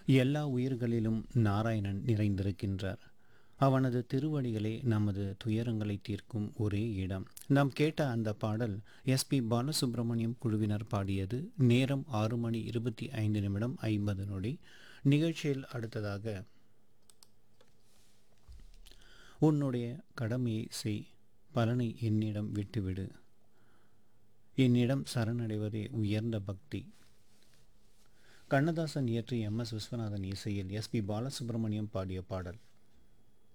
எல்லா உயிர்களிலும் நாராயணன் நிறைந்திருக்கின்றார் அவனது திருவடிகளே நமது துயரங்களை தீர்க்கும் ஒரே இடம் நாம் கேட்ட அந்த பாடல் எஸ்பி பாலசுப்ரமணியம் குழுவினர் பாடியது நேரம் ஆறு மணி இருபத்தி ஐந்து நிமிடம் ஐம்பது நொடி நிகழ்ச்சியில் அடுத்ததாக உன்னுடைய கடமையை செய் பலனை என்னிடம் விட்டுவிடு என்னிடம் சரணடைவதே உயர்ந்த பக்தி கண்ணதாசன் இயற்றி எம் எஸ் விஸ்வநாதன் இசையில் எஸ்பி பாலசுப்ரமணியம் பாடிய பாடல்